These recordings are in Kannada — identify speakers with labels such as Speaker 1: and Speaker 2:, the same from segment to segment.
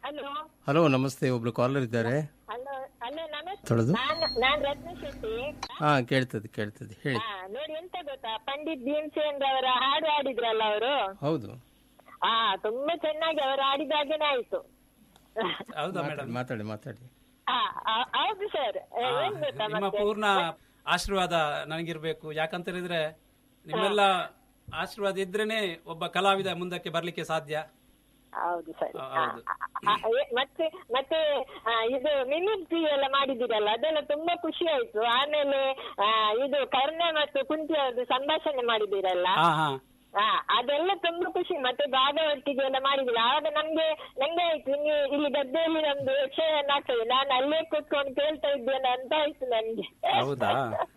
Speaker 1: ಹಲೋ
Speaker 2: ಹಲೋ ನಮಸ್ತೆ ಒಬ್ರು ಕಾಲರ್ ಇದ್ದಾರೆ
Speaker 1: ಹಲೋ ಹಲೋ ನಮಸ್ತೆ
Speaker 2: ತೊಳೆದು
Speaker 1: ನಾನು ನಾನ್ ರತ್ನ ಶೆಟ್ಟಿ
Speaker 2: ಹಾ ಕೇಳ್ತದೆ ಕೇಳ್ತದೆ ಹೇಳಿ
Speaker 1: ಹಾ ನೋಡಿ ಎಂತ ಗೊತ್ತಾ ಪಂಡಿತ್ ಭೀಮಸೇನ್ ರವರ ಹಾಡು ಹಾಡಿದ್ರಲ್ಲ ಅವರು
Speaker 2: ಹೌದು
Speaker 1: ಹಾ ತುಂಬಾ ಚೆನ್ನಾಗಿ ಅವರು ಹಾಡಿದಾಗೇನೆ ಆಯ್ತು
Speaker 3: ಹೌದಾ ಮೇಡಮ್
Speaker 2: ಮಾತಾಡಿ ಮಾತಾಡಿ
Speaker 1: ಹಾ, ಆ- ಹೌದು ಸರ್ ಏನ್ ಗೊತ್ತಾ
Speaker 3: ನಿಮ್ಮ
Speaker 1: ಮತ್ತೆ
Speaker 3: ಪೂರ್ಣ ಆಶೀರ್ವಾದ ನನಗಿರ್ಬೇಕು ಯಾಕಂತ ಹೇಳಿದ್ರೆ ನಿಮ್ಮೆಲ್ಲ ಆಶೀರ್ವಾದ ಇದ್ರೇನೆ ಒಬ್ಬ ಕಲಾವಿದ ಮುಂದಕ್ಕೆ ಬರ್ಲಿಕ್ಕೆ ಸಾಧ್ಯ
Speaker 1: ಹೌದು ಸರ್
Speaker 3: ಆ, ಹೌದು
Speaker 1: ಆ, ಏ- ಮತ್ತೆ ಮತ್ತೆ ಆ, ಇದು ಮಿಮಿಕ್ರಿ ಎಲ್ಲ ಮಾಡಿದಿರಲ್ಲ ಅದೆಲ್ಲ ತುಂಬಾ ಖುಷಿ ಆಯ್ತು ಆಮೇಲೆ ಆ, ಇದು ಕರ್ಣ ಮತ್ತು ಕುಂತಿ ಅವ್ರದ್ದು ಸಂಭಾಷಣೆ ಮಾಡಿದಿರಲ್ಲ
Speaker 3: ಹಾ ಹಾ
Speaker 1: ಹಾ ಅದೆಲ್ಲ ತುಂಬಾ ಖುಷಿ ಮತ್ತೆ ಭಾಗವತಿಗೆ ಎಲ್ಲ ಮಾಡಿದಿಲ್ಲ ಆವಾಗ ನಮ್ಗೆ ನಂಗೆ ಆಯ್ತು ಇಲ್ಲಿ ಇಲ್ಲಿ ಗದ್ದೆಯಲ್ಲಿ ನಮ್ದು ಯಕ್ಷಗಾನ ಆಗ್ತದೆ ನಾನು ಅಲ್ಲೇ ಕೂತ್ಕೊಂಡು ಕೇಳ್ತಾ ಇದ್ದೇನೆ ಅಂತ ಆಯ್ತು ನನ್ಗೆ
Speaker 3: ಹೌದಾ?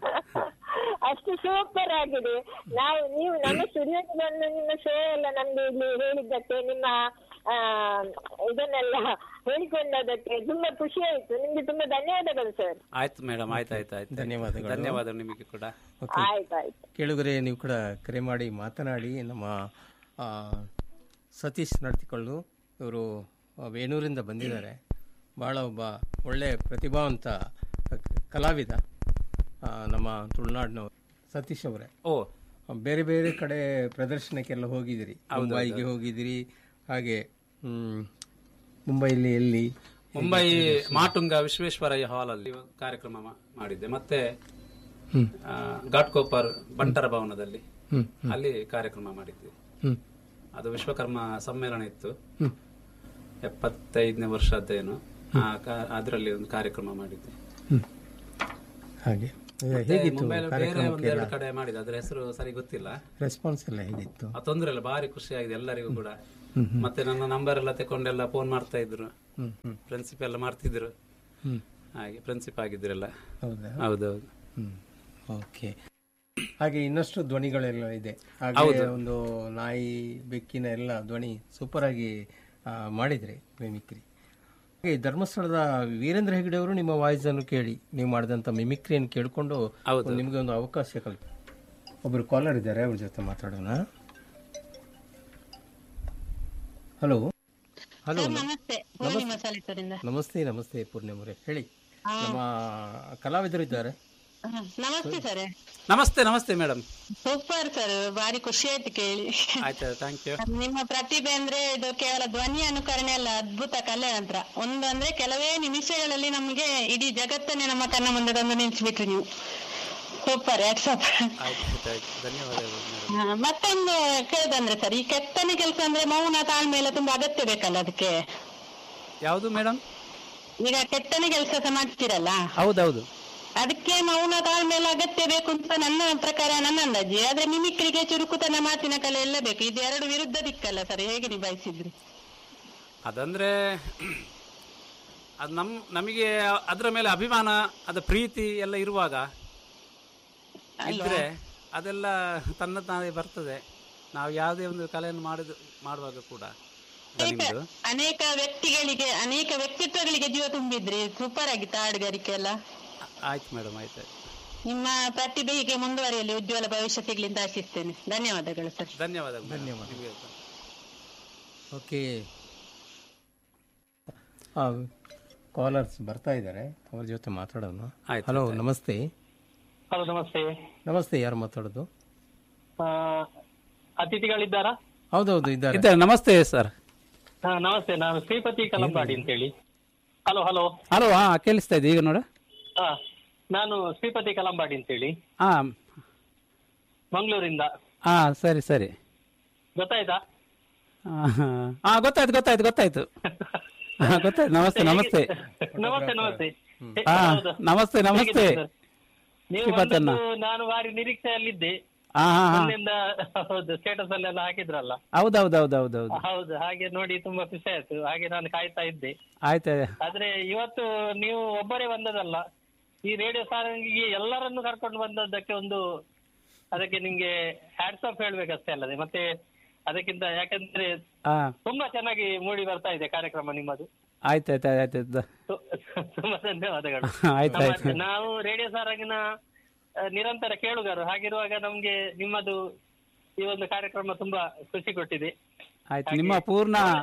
Speaker 1: ಅಷ್ಟು ಸೂಪರ್ ಆಗಿದೆ ನಾವು ನೀವು ನಮ್ಮ ಸ್ಟುಡಿಯೋಗೆ ಬಂದು ನಿಮ್ಮ ಶೋ ಎಲ್ಲ ನಮ್ಗೆ ಇಲ್ಲಿ ಹೇಳಿದ್ದಕ್ಕೆ ನಿಮ್ಮ ಆ ಇದನ್ನೆಲ್ಲ ಹೇಳಿಕೊಂಡದಕ್ಕೆ ತುಂಬಾ ಖುಷಿ ಆಯ್ತು ನಿಮ್ಗೆ ತುಂಬಾ ಧನ್ಯವಾದಗಳು ಸರ್
Speaker 3: ಆಯ್ತು ಮೇಡಮ್ ಆಯ್ತು ಆಯ್ತು ಆಯ್ತು
Speaker 2: ಧನ್ಯವಾದಗಳು.
Speaker 3: ಧನ್ಯವಾದ ನಿಮಗೆ ಕೂಡ
Speaker 2: ಓಕೆ
Speaker 1: ಆಯ್ತು ಆಯ್ತು
Speaker 2: ಕೇಳುಗರೆ ನೀವು ಕೂಡ ಕರೆ ಮಾಡಿ ಮಾತನಾಡಿ ನಮ್ಮ ಆ, ಸತೀಶ್ ನಡ್ತಿಕೊಳ್ಳು ಇವರು ವೇಣೂರಿಂದ ಬಂದಿದ್ದಾರೆ ಭಾಳ ಒಬ್ಬ ಒಳ್ಳೆ ಪ್ರತಿಭಾವಂತ ಕ- ಕಲಾವಿದ ಆ, ನಮ್ಮ ತುಳುನಾಡಿನವರು ಸತೀಶ್ ಅವರೇ
Speaker 3: ಓ
Speaker 2: ಬೇರೆ ಬೇರೆ ಕಡೆ ಪ್ರದರ್ಶನಕ್ಕೆಲ್ಲ ಹೋಗಿದ್ದೀರಿ ಮುಂಬೈಗೆ ಹೋಗಿದ್ದೀರಿ ಹಾಗೆ ಹ್ಮ್, ಮುಂಬೈಲಿ ಎಲ್ಲಿ
Speaker 3: ಮುಂಬೈ ಮಾಟುಂಗ ವಿಶ್ವೇಶ್ವರಯ್ಯ ಹಾಲ್ ಅಲ್ಲಿ ಕಾರ್ಯಕ್ರಮ ಮಾ- ಮಾಡಿದ್ದೆ ಮತ್ತೆ
Speaker 2: ಹ್ಮ್.
Speaker 3: ಆ, ಘಾಟ್ಕೋಪರ್ ಬಂಟರ ಭವನದಲ್ಲಿ
Speaker 2: ಹ್ಮ್,
Speaker 3: ಅಲ್ಲಿ ಕಾರ್ಯಕ್ರಮ ಮಾಡಿದ್ವಿ
Speaker 2: ಹ್ಮ್,
Speaker 3: ಅದು ವಿಶ್ವಕರ್ಮ ಸಮ್ಮೇಳನ ಇತ್ತು
Speaker 2: ಹ್ಮ್.
Speaker 3: ಎಪ್ಪತ್ತೈದನೇ ವರ್ಷದ್ದೇನು ಅದರಲ್ಲಿ ಒಂದು ಕಾರ್ಯಕ್ರಮ ಮಾಡಿದ್ದೆ
Speaker 2: ಹ್ಮ್. ಹಾಗೆ ಈಗ ಹೇಗಿತ್ತು
Speaker 3: ಮುಂಬೈಲಿ ಬೇರೆ
Speaker 2: ಕಾರ್ಯಕ್ರಮಕ್ಕೆ
Speaker 3: ಒಂದೆರಡು ಕಡೆ ಮಾಡಿದೆ ಅದ್ರ ಹೆಸರು ಸರಿ ಗೊತ್ತಿಲ್ಲ
Speaker 2: ರೆಸ್ಪಾನ್ಸ್ ಎಲ್ಲ ಹೇಗಿತ್ತು
Speaker 3: ಆ ತೊಂದ್ರೆ ಇಲ್ಲ ಭಾರಿ ಖುಷಿ ಆಗಿದೆ ಎಲ್ಲರಿಗೂ ಕೂಡ ಮತ್ತೆ ನನ್ನ ನಂಬರ್ ಎಲ್ಲ ತಕೊಂಡೆಲ್ಲ ಫೋನ್ ಮಾಡ್ತಾ ಇದ್ರು
Speaker 2: ಹ್ಮ್ ಹ್ಮ್
Speaker 3: ಪ್ರಿನ್ಸಿಪ್ ಎಲ್ಲ ಮಾಡ್ತಿದ್ರು
Speaker 2: ಹ್ಮ್
Speaker 3: ಹಾಗೆ ಪ್ರಿನ್ಸಿಪ್ ಆಗಿದ್ರಲ್ಲ
Speaker 2: ಹೌದಾ
Speaker 3: ಹೌದೌದು
Speaker 2: ಹ್ಮ್ ಓಕೆ ಹಾಗೆ ಇನ್ನಷ್ಟು ಧ್ವನಿಗಳೆಲ್ಲ ಇದೆ ಹಾಗೆ ಒಂದು ನಾಯಿ ಬೆಕ್ಕಿನ ಎಲ್ಲ ಧ್ವನಿ ಸೂಪರ್ ಆಗಿ ಆ, ಮಾಡಿದ್ರಿ ಮಿಮಿಕ್ರಿ ಹಾಗೆ ಧರ್ಮಸ್ಥಳದ ವೀರೇಂದ್ರ ಹೆಗಡೆ ಅವರು ನಿಮ್ಮ ವಾಯ್ಸ್ ಅನ್ನು ಕೇಳಿ ನೀವು ಮಾಡಿದಂತ ಮಿಮಿಕ್ರಿಯನ್ನು ಕೇಳಿಕೊಂಡು
Speaker 3: ಹೌದು.
Speaker 2: ನಿಮಗೆ ಒಂದು ಅವಕಾಶ ಕಲ್ಪಿ ಒಬ್ರು ಕಾಲರ್ ಇದ್ದಾರೆ ಅವ್ರ ಜೊತೆ ಮಾತಾಡೋಣ ಹಲೋ ಹಲೋ
Speaker 4: ನಮಸ್ತೆ ಪೂರ್ಣಿಮಾ ಸಾಲಿತರಿಂದ
Speaker 2: ನಮಸ್ತೆ ನಮಸ್ತೆ ಪೂರ್ಣಿಮರೇ ಹೇಳಿ ನಮ್ಮ ಕಲಾವಿದರು ಇದ್ದಾರೆ
Speaker 4: ನಮಸ್ತೆ ಸರ್
Speaker 3: ನಮಸ್ತೆ ನಮಸ್ತೆ ಮೇಡಮ್
Speaker 4: ಸೂಪರ್ ಸರ್ ಬಾರಿ ಖುಷಿ ಆಯ್ತು ಕೇಳಿ
Speaker 3: ಆಯ್ತು ಥ್ಯಾಂಕ್ ಯು
Speaker 4: ನಿಮ್ಮ ಪ್ರತಿಭೆ ಅಂದ್ರೆ ಇದು ಕೇವಲ ಧ್ವನಿ ಅನುಕರಣೆ ಅಲ್ಲ ಅದ್ಭುತ ಕಲೆ ನಂತರ ಒಂದು ಅಂದ್ರೆ ಕೆಲವೇ ನಿಮಿಷಗಳಲ್ಲಿ ನಮಗೆ ಇಡೀ ಜಗತ್ತನ್ನೇ ನಮ್ಮ ಕಣ್ಣ ಮುಂದೆ ತಂದು ನಿಲ್ಸ್ಬಿಟ್ರಿ ನೀವು ಸೂಪರ್ ವಾಟ್ಸಪ್
Speaker 3: ಆಯ್ತು ಆಯ್ತು ಆಯ್ತು ಧನ್ಯವಾದಗಳು ಮೇಡಮ್
Speaker 4: ಮತ್ತೊಂದು ಕೇಳ್ದಂದ್ರೆ ಸರ್ ಈ ಕೆತ್ತನೆ ಕೆಲಸ ಅಂದ್ರೆ ಮೌನ ತಾಳ್ಮೆ ಎಲ್ಲ ತುಂಬಾ ಅಗತ್ಯ ಬೇಕಲ್ಲ ಅದಕ್ಕೆ
Speaker 3: ಯಾವುದು ಮೇಡಮ್
Speaker 4: ಈಗ ಕೆತ್ತನೆ ಕೆಲಸ ಸಹ ಮಾಡ್ತೀರಲ್ಲ
Speaker 3: ಹೌದೌದು
Speaker 4: ಅದಕ್ಕೆ ಮೌನ ತಾಳ್ಮೆ ಎಲ್ಲ ಅಗತ್ಯ ಬೇಕು ಅಂತ ನನ್ನ ಪ್ರಕಾರ ನನ್ನ ಅಂದಾಜಿ ಆದ್ರೆ ಮಿಮಿಕ್ರಿಗೆ ಚುರುಕುತನ ಮಾತಿನ ಕಲೆ ಎಲ್ಲ ಬೇಕು ಇದು ಎರಡು ವಿರುದ್ಧ ದಿಕ್ಕಲ್ಲ ಸರ್ ಹೇಗೆ ನಿಭಾಯಿಸಿದ್ರಿ
Speaker 3: ಅದಂದ್ರೆ ಅದು ನಮ್ ನಮಗೆ ಅದರ ಮೇಲೆ ಅಭಿಮಾನ ಅದ ಪ್ರೀತಿ ಎಲ್ಲ ಇರುವಾಗ ಇದ್ರೆ ಅದೆಲ್ಲ ತನ್ನ ತಾನೇ ಬರ್ತದೆ ನಾವು ಯಾವುದೇ ಒಂದು ಕಲೆಯನ್ನು ಮಾಡಿದ ಮಾಡುವಾಗ ಕೂಡ ನಿಮ್ದು
Speaker 4: ಅನೇಕ ವ್ಯಕ್ತಿಗಳಿಗೆ ಅನೇಕ ವ್ಯಕ್ತಿತ್ವಗಳಿಗೆ ಜೀವ ತುಂಬಿದ್ರಿ ಸೂಪರ್ ಆಗಿತ್ತು ಹಾಡುಗಾರಿಕೆ ಎಲ್ಲ
Speaker 3: ಆಯ್ತು ಮೇಡಮ್ ಆಯ್ತು ಆಯ್ತು
Speaker 4: ನಿಮ್ಮ ಪ್ರತಿಭೆ ಹೀಗೆ ಮುಂದುವರಿಯಲಿ ಉಜ್ವಲ ಭವಿಷ್ಯ ಸಿಗ್ಲಿ ಅಂತ ಆಶಿಸ್ತೇನೆ ಧನ್ಯವಾದಗಳು ಸರ್
Speaker 3: ಧನ್ಯವಾದಗಳು
Speaker 2: ಧನ್ಯವಾದ.
Speaker 3: ನಿಮಗೆ ಸಹ.
Speaker 2: ಓಕೆ ಕಾಲರ್ಸ್ ಬರ್ತಾ ಇದ್ದಾರೆ ಅವ್ರ ಜೊತೆ ಮಾತಾಡೋಣ
Speaker 3: ಆಯ್ತು,
Speaker 2: ಹಲೋ ನಮಸ್ತೆ
Speaker 5: ಹಲೋ ನಮಸ್ತೆ
Speaker 2: ನಮಸ್ತೆ ಯಾರು ಮಾತಾಡೋದು
Speaker 5: ಆ, ಅತಿಥಿಗಳಿದ್ದಾರಾ
Speaker 2: ಹೌದೌದು ಇದ್ದಾರೆ
Speaker 3: ಇದ್ದಾರೆ ನಮಸ್ತೆ ಸರ್
Speaker 5: ಹಾ ನಮಸ್ತೆ ನಾನು ಶ್ರೀಪತಿ ಕಲಂಬಾಡಿ ಅಂತೇಳಿ ಹಲೋ ಹಲೋ
Speaker 3: ಹಲೋ ಹಾ ಕೇಳಿಸ್ತಾ ಇದೆ ಈಗ ನೋಡ
Speaker 5: ಹಾ ನಾನು ಶ್ರೀಪತಿ ಕಲಂಬಾಡಿ ಅಂತೇಳಿ
Speaker 3: ಹಾ
Speaker 5: ಮಂಗಳೂರಿಂದ
Speaker 3: ಹಾ ಸರಿ ಸರಿ
Speaker 5: ಗೊತ್ತಾಯ್ತಾ
Speaker 3: ಹಾ, ಹಾ. ಹಾ ಗೊತ್ತಾಯ್ತು ಗೊತ್ತಾಯ್ತು ಗೊತ್ತಾಯ್ತು ಹಾ ಗೊತ್ತಾಯ್ತು ನಮಸ್ತೆ ನಮಸ್ತೆ
Speaker 5: ನಮಸ್ತೆ ನಮಸ್ತೆ ಹೇ,
Speaker 3: ಹಾ
Speaker 5: ಹೌದು.
Speaker 3: ನಮಸ್ತೆ ನಮಸ್ತೆ
Speaker 5: ಹೇಗಿದ್ದೀರಿ ಸರ್? ನೀವು
Speaker 3: ಶ್ರೀಪತನ್ನ.
Speaker 5: ಬಂದದ್ದು ನಾನು ಭಾರಿ ನಿರೀಕ್ಷೆಯಲ್ಲಿದ್ದೆ
Speaker 3: ಹಾ ಹಾ ಹಾ
Speaker 5: ಮೊನ್ನೆಯಿಂದ ಹೌದು ಸ್ಟೇಟಸ್ ಅಲ್ಲೆಲ್ಲ ಹಾಕಿದ್ರಲ್ಲ
Speaker 3: ಹೌದೌದೌದೌದು
Speaker 5: ಹೌದು ಹಾಗೆ ನೋಡಿ ತುಂಬಾ ಖುಷಿ ಆಯ್ತು ಹಾಗೆ ನಾನು ಕಾಯ್ತಾ ಇದ್ದೆ
Speaker 3: ಆಯ್ತು
Speaker 5: ಆದ್ರೆ ಇವತ್ತು ನೀವು ಒಬ್ಬರೇ ಬಂದದಲ್ಲ ಈ ರೇಡಿಯೋ ಸಾರಂಗಿಗೆ ಎಲ್ಲರನ್ನು ಕರ್ಕೊಂಡು ಬಂದದ್ದಕ್ಕೆ ಒಂದು ಅದಕ್ಕೆ ನಿಮ್ಗೆ ಹ್ಯಾಟ್ಸ್ ಆಫ್ ಹೇಳ್ಬೇಕಷ್ಟೇ ಅಲ್ಲದೆ ಮತ್ತೆ ಅದಕ್ಕಿಂತ ಯಾಕಂದ್ರೆ
Speaker 3: ಹಾ
Speaker 5: ತುಂಬಾ ಚೆನ್ನಾಗಿ ಮೂಡಿ ಬರ್ತಾ ಇದೆ ಕಾರ್ಯಕ್ರಮ ನಿಮ್ಮದು
Speaker 3: ಆಯ್ತು ಆಯ್ತು ಆಯ್ತು ಆಯ್ತು
Speaker 5: ತು- ತುಂಬಾ ಧನ್ಯವಾದಗಳು
Speaker 3: ಆಯ್ತು ಆಯ್ತು
Speaker 5: ನಮ್ಮ- ನಾವು ರೇಡಿಯೋ ಸಾರಂಗಿನ ಆ, ನಿರಂತರ ಕೇಳುಗರು ಹಾಗಿರುವಾಗ ನಮ್ಗೆ ನಿಮ್ಮದು ಈ ಒಂದು ಕಾರ್ಯಕ್ರಮ ತುಂಬಾ ಖುಷಿ ಕೊಟ್ಟಿದೆ
Speaker 3: ಆಯ್ತು ನಿಮ್ಮ ಪೂರ್ಣ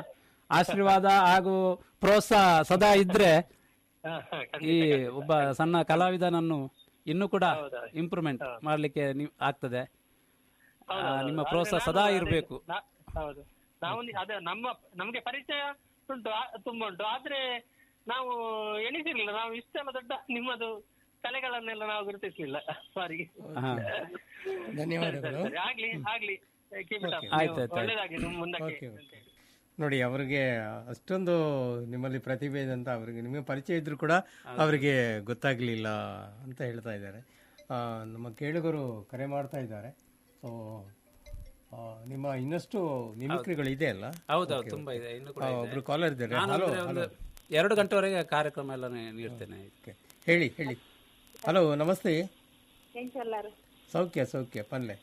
Speaker 3: ಆಶೀರ್ವಾದ ಹಾಗೂ ಪ್ರೋತ್ಸಾಹ ಸದಾ ಇದ್ರೆ
Speaker 5: ಹಾ, ಹಾ,
Speaker 3: ಈ
Speaker 5: ಖಂಡಿತ.
Speaker 3: ಒಬ್ಬ ಸಣ್ಣ ಕಲಾವಿದನನ್ನು ಇನ್ನೂ ಕೂಡ ಇಂಪ್ರೂವ್ಮೆಂಟ್ ಮಾಡ್ಲಿಕ್ಕೆ ನೀವು ಆಗ್ತದೆ ಆ,
Speaker 5: ಹೌದು,
Speaker 3: ನಿಮ್ಮ
Speaker 5: ಹೌದು.
Speaker 3: ಪ್ರೋತ್ಸಾಹ
Speaker 5: ಆದ್ರೆ
Speaker 3: ಸದಾ
Speaker 5: ನಾನು
Speaker 3: ಇರಬೇಕು
Speaker 5: ಅದೇ- ನಾ- ಹೌದು ನಾವು ನಿ- ಅದೇ ನಮ್ಮ ನಮ್ಗೆ ಪರಿಚಯ ಉಂಟು ಆ- ತುಂಬಾ ಉಂಟು ಆದ್ರೆ ನಾವು ಎಣಿಸಿರ್ಲಿಲ್ಲ ನಾವು ಇಷ್ಟೆಲ್ಲ ದೊಡ್ಡ ನಿಮ್ಮದು ಕಲೆಗಳನ್ನೆಲ್ಲ ನಾವು ಗುರುತಿಸ್ಲಿಲ್ಲ ಸಾರಿ
Speaker 3: ಹಾ.
Speaker 2: ಧನ್ಯವಾದಗಳು
Speaker 5: ಆಗ್ಲಿ ಆಗ್ಲಿ Keep it up.
Speaker 3: ಆಯ್ತು, ಆಯ್ತು, ಆಯ್ತು.
Speaker 5: ಒಳ್ಳೇದಾಗ್ಲಿ ನಿಮ್ಮ ಮುಂದಕ್ಕೆ
Speaker 2: ಓಕೆ ಓಕೆ ನೋಡಿ ಅವರಿಗೆ ಅಷ್ಟೊಂದು ನಿಮ್ಮಲ್ಲಿ ಪ್ರತಿಭೆ ಇದೆ ಅಂತ ಅವರಿಗೆ ನಿಮಗೆ ಪರಿಚಯ ಇದ್ರೂ ಕೂಡ ಅವರಿಗೆ ಗೊತ್ತಾಗಲಿಲ್ಲ ಅಂತ ಹೇಳ್ತಾ ಇದ್ದಾರೆ ಆ, ನಮ್ಮ ಕೇಳುಗರು ಕರೆ ಮಾಡ್ತಾ ಇದ್ದಾರೆ ಸೊ ನಿಮ್ಮ ಇನ್ನಷ್ಟು ಮಿಮಿಕ್ರಿಗಳು ಇದೆ ಅಲ್ಲ
Speaker 3: ಹೌದೌದು ತುಂಬಾ ಇದೆ ಇನ್ನು ಕೂಡ
Speaker 2: ಆ,
Speaker 3: ಇದೆ.
Speaker 2: ಒಬ್ರು ಕಾಲರ್ ಇದ್ದಾರೆ
Speaker 3: ನಾನು
Speaker 2: ಹಲೋ
Speaker 3: ಅಂದ್ರೆ ಒಂದು ಎರಡು ಗಂಟೆವರೆಗೆ ಕಾರ್ಯಕ್ರಮ ಎಲ್ಲ ನೀ- ನೀಡ್ತೇನೆ
Speaker 2: ಓಕೆ ಹೇಳಿ ಹೇಳಿ ಹಲೋ ನಮಸ್ತೆ
Speaker 1: ಎಂಚಲ್ಲಾರು
Speaker 2: ಸೌಖ್ಯ ಸೌಖ್ಯ ಪಲ್ಲೆ